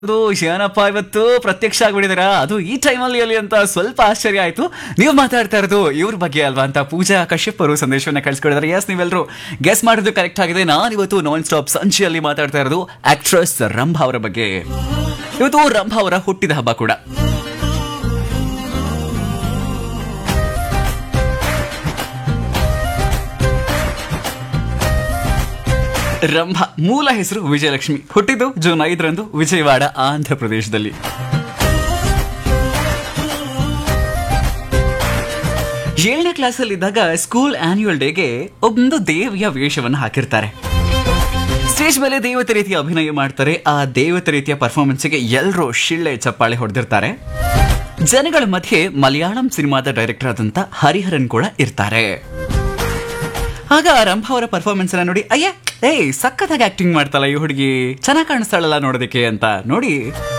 ಅದು ಏನಪ್ಪ ಇವತ್ತು ಪ್ರತ್ಯಕ್ಷ ಆಗ್ಬಿಟ್ಟಿದಾರ ಅದು ಈ ಟೈಮಲ್ಲಿ ಅಲ್ಲಿ ಅಂತ ಸ್ವಲ್ಪ ಆಶ್ಚರ್ಯ ಆಯ್ತು ನೀವು ಮಾತಾಡ್ತಾ ಇರೋದು ಇವ್ರ ಬಗ್ಗೆ ಅಲ್ವಾ ಅಂತ ಪೂಜಾ ಕಶ್ಯಪ್ ಅವರು ಸಂದೇಶವನ್ನ ಕಳ್ಸಿಕೊಡಿದಾರೆ ಎಸ್ ನೀವೆಲ್ಲರೂ ಗೆಸ್ ಮಾಡಿದ್ದು ಕರೆಕ್ಟ್ ಆಗಿದೆ ನಾನು ಇವತ್ತು ನಾನ್ ಸ್ಟಾಪ್ ಸಂಚಿಯಲ್ಲಿ ಮಾತಾಡ್ತಾ ಇರೋದು ಆಕ್ಟ್ರೆಸ್ ರಂಭಾ ಅವರ ಬಗ್ಗೆ ಇವತ್ತು ರಂಭಾ ಅವರ ಹುಟ್ಟಿದ ಹಬ್ಬ ಕೂಡ ರಂಭಾ ಮೂಲ ಹೆಸರು ವಿಜಯಲಕ್ಷ್ಮಿ ಹುಟ್ಟಿದ್ದು ಜೂನ್ ಐದರಂದು ವಿಜಯವಾಡ ಆಂಧ್ರ ಪ್ರದೇಶದಲ್ಲಿ ಏಳನೇ ಕ್ಲಾಸಲ್ಲಿ ಇದ್ದಾಗ ಸ್ಕೂಲ್ ಆನ್ಯುವಲ್ ಡೇಗೆ ಒಂದು ದೇವಿಯ ವೇಷವನ್ನು ಹಾಕಿರ್ತಾರೆ ಸ್ಟೇಜ್ ಮೇಲೆ ದೇವತೆ ರೀತಿಯ ಅಭಿನಯ ಮಾಡ್ತಾರೆ ಆ ದೇವತೆ ರೀತಿಯ ಪರ್ಫಾರ್ಮೆನ್ಸ್ಗೆ ಎಲ್ಲರೂ ಶಿಳ್ಳೆ ಚಪ್ಪಾಳೆ ಹೊಡೆದಿರ್ತಾರೆ ಜನಗಳ ಮಧ್ಯೆ ಮಲಯಾಳಂ ಸಿನಿಮಾದ ಡೈರೆಕ್ಟರ್ ಆದಂತ ಹರಿಹರನ್ ಕೂಡ ಇರ್ತಾರೆ ಆಗ ರಂಭಾ ಅವರ ಪರ್ಫಾರ್ಮೆನ್ಸ್ ಅನ್ನ ನೋಡಿ ಅಯ್ಯ ಏಯ್ ಸಖತ್ತಾಗಿ ಆಕ್ಟಿಂಗ್ ಮಾಡ್ತಾಳ ಈ ಹುಡುಗಿ ಚೆನ್ನಾಗಿ ಕಾಣಿಸ್ತಾಳಲ್ಲ ನೋಡೋದಕ್ಕೆ ಅಂತ ನೋಡಿ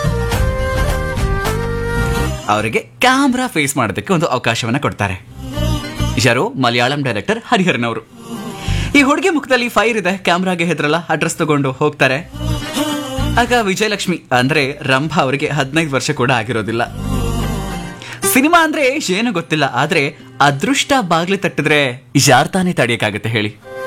ಅವರಿಗೆ ಕ್ಯಾಮ್ರಾ ಫೇಸ್ ಮಾಡೋದಕ್ಕೆ ಒಂದು ಅವಕಾಶವನ್ನ ಕೊಡ್ತಾರೆ ಯಾರು ಮಲಯಾಳಂ ಡೈರೆಕ್ಟರ್ ಹರಿಹರನ್ ಅವರು ಈ ಹುಡುಗಿ ಮುಖದಲ್ಲಿ ಫೈರ್ ಇದೆ ಕ್ಯಾಮ್ರಾಗೆ ಹೆದ್ರಲ್ಲ ಅಡ್ರೆಸ್ ತಗೊಂಡು ಹೋಗ್ತಾರೆ ಆಗ ವಿಜಯಲಕ್ಷ್ಮಿ ಅಂದ್ರೆ ರಂಭಾ ಅವರಿಗೆ ಹದಿನೈದು ವರ್ಷ ಕೂಡ ಆಗಿರೋದಿಲ್ಲ ಸಿನಿಮಾ ಅಂದ್ರೆ ಏನು ಗೊತ್ತಿಲ್ಲ ಆದ್ರೆ ಅದೃಷ್ಟ ಬಾಗ್ಲಿ ತಟ್ಟಿದ್ರೆ ಯಾರ್ ತಾನೇ ತಡೆಯಕ್ಕಾಗತ್ತೆ ಹೇಳಿ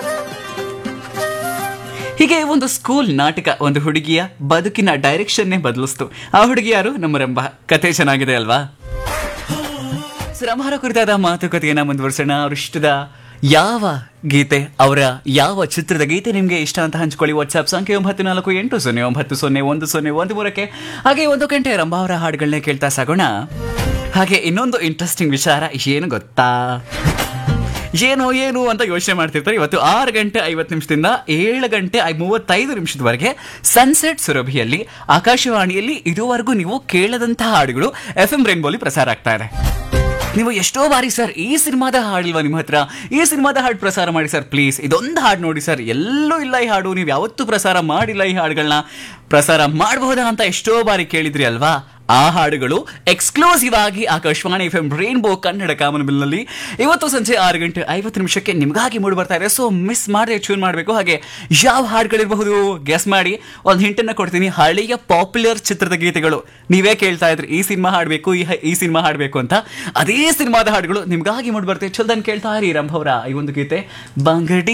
ಹೀಗೆ ಒಂದು ಸ್ಕೂಲ್ ನಾಟಕ ಒಂದು ಹುಡುಗಿಯ ಬದುಕಿನ ಡೈರೆಕ್ಷನ್ನೇ ಬದಲಿಸ್ತು ಆ ಹುಡುಗಿ ಯಾರು ನಮ್ಮ ರಂಭ ಕಥೆ ಚೆನ್ನಾಗಿದೆ ಅಲ್ವಾ ಸೊ ರಂಭಾರ ಕುರಿತಾದ ಮಾತುಕತೆಯನ್ನ ಮುಂದುವರಿಸೋಣ ಅವ್ರ ಇಷ್ಟದ ಯಾವ ಗೀತೆ ಅವರ ಯಾವ ಚಿತ್ರದ ಗೀತೆ ನಿಮಗೆ ಇಷ್ಟ ಅಂತ ಹಂಚ್ಕೊಳ್ಳಿ ವಾಟ್ಸ್ಆಪ್ ಸಂಖ್ಯೆ ಒಂಬತ್ತು ನಾಲ್ಕು ಎಂಟು ಸೊನ್ನೆ ಒಂಬತ್ತು ಸೊನ್ನೆ ಒಂದು ಸೊನ್ನೆ ಒಂದು ಮೂರಕ್ಕೆ ಹಾಗೆ ಒಂದು ಗಂಟೆ ರಂಭಾ ಅವರ ಹಾಡುಗಳನ್ನೇ ಕೇಳ್ತಾ ಸಾಗೋಣ ಹಾಗೆ ಇನ್ನೊಂದು ಇಂಟ್ರೆಸ್ಟಿಂಗ್ ವಿಚಾರ ಏನು ಗೊತ್ತಾ ಏನು ಏನು ಅಂತ ಯೋಚನೆ ಮಾಡ್ತಿರ್ತಾರೆ ಇವತ್ತು ಆರು ಗಂಟೆ ಐವತ್ತು ನಿಮಿಷದಿಂದ ಏಳು ಗಂಟೆ ಐ- ಮೂವತ್ತೈದು ನಿಮಿಷದವರೆಗೆ ಸನ್ಸೆಟ್ ಸುರಭಿಯಲ್ಲಿ ಆಕಾಶವಾಣಿಯಲ್ಲಿ ಇದುವರೆಗೂ ನೀವು ಕೇಳದಂತಹ ಹಾಡುಗಳು ಎಫ್ ಎಂ ರೇನ್ಬೋಲಿ ಪ್ರಸಾರ ಆಗ್ತಾ ಇದೆ ನೀವು ಎಷ್ಟೋ ಬಾರಿ ಸರ್ ಈ ಸಿನಿಮಾದ ಹಾಡಿಲ್ವಾ ನಿಮ್ಮ ಹತ್ರ ಈ ಸಿನಿಮಾದ ಹಾಡು ಪ್ರಸಾರ ಮಾಡಿ ಸರ್ ಪ್ಲೀಸ್ ಇದೊಂದು ಹಾಡು ನೋಡಿ ಸರ್ ಎಲ್ಲೂ ಇಲ್ಲ ಈ ಹಾಡು ನೀವು ಯಾವತ್ತೂ ಪ್ರಸಾರ ಮಾಡಿಲ್ಲ ಈ ಹಾಡುಗಳನ್ನ ಪ್ರಸಾರ ಮಾಡಬಹುದಾ ಅಂತ ಎಷ್ಟೋ ಬಾರಿ ಕೇಳಿದ್ರಿ ಅಲ್ವಾ ಆ ಹಾಡುಗಳು ಎಕ್ಸ್ಕ್ಲೂಸಿವ್ ಆಗಿ Akashvani F M rainbow Kannada ಕಾಮನಬಿಲ್ನಲ್ಲಿ ಇವತ್ತು ಸಂಜೆ ಆರು ಗಂಟೆ ಐವತ್ತು ನಿಮಿಷಕ್ಕೆ ನಿಮಗಾಗಿ ಮೂಡಿ ಬರ್ತಾ ಇದೆ ಸೊ ಮಿಸ್ ಮಾಡದೆ ಟ್ಯೂನ್ ಮಾಡಬೇಕು ಹಾಗೆ ಯಾವ ಹಾಡುಗಳಿರಬಹುದು ಗೆಸ್ ಮಾಡಿ ಒಂದು ಹಿಂಟನ್ನ ಕೊಡ್ತೀನಿ ಹಳೆಯ ಪಾಪ್ಯುಲರ್ ಚಿತ್ರದ ಗೀತೆಗಳು ನೀವೇ ಕೇಳ್ತಾ ಇದ್ರಿ ಈ ಸಿನಿಮಾ ಹಾಡಬೇಕು ಈ ಹ- ಈ ಸಿನಿಮಾ ಹಾಡಬೇಕು ಅಂತ ಅದೇ ಸಿನಿಮಾದ ಹಾಡುಗಳು ನಿಮಗಾಗಿ ಮೂಡಿ ಬರ್ತದೆ ಚಲ್ದನ್ ಕೇಳ್ತಾ ಇರಿ ರಂಭವರ ಈ ಒಂದು ಗೀತೆ ಬಂಗಡಿ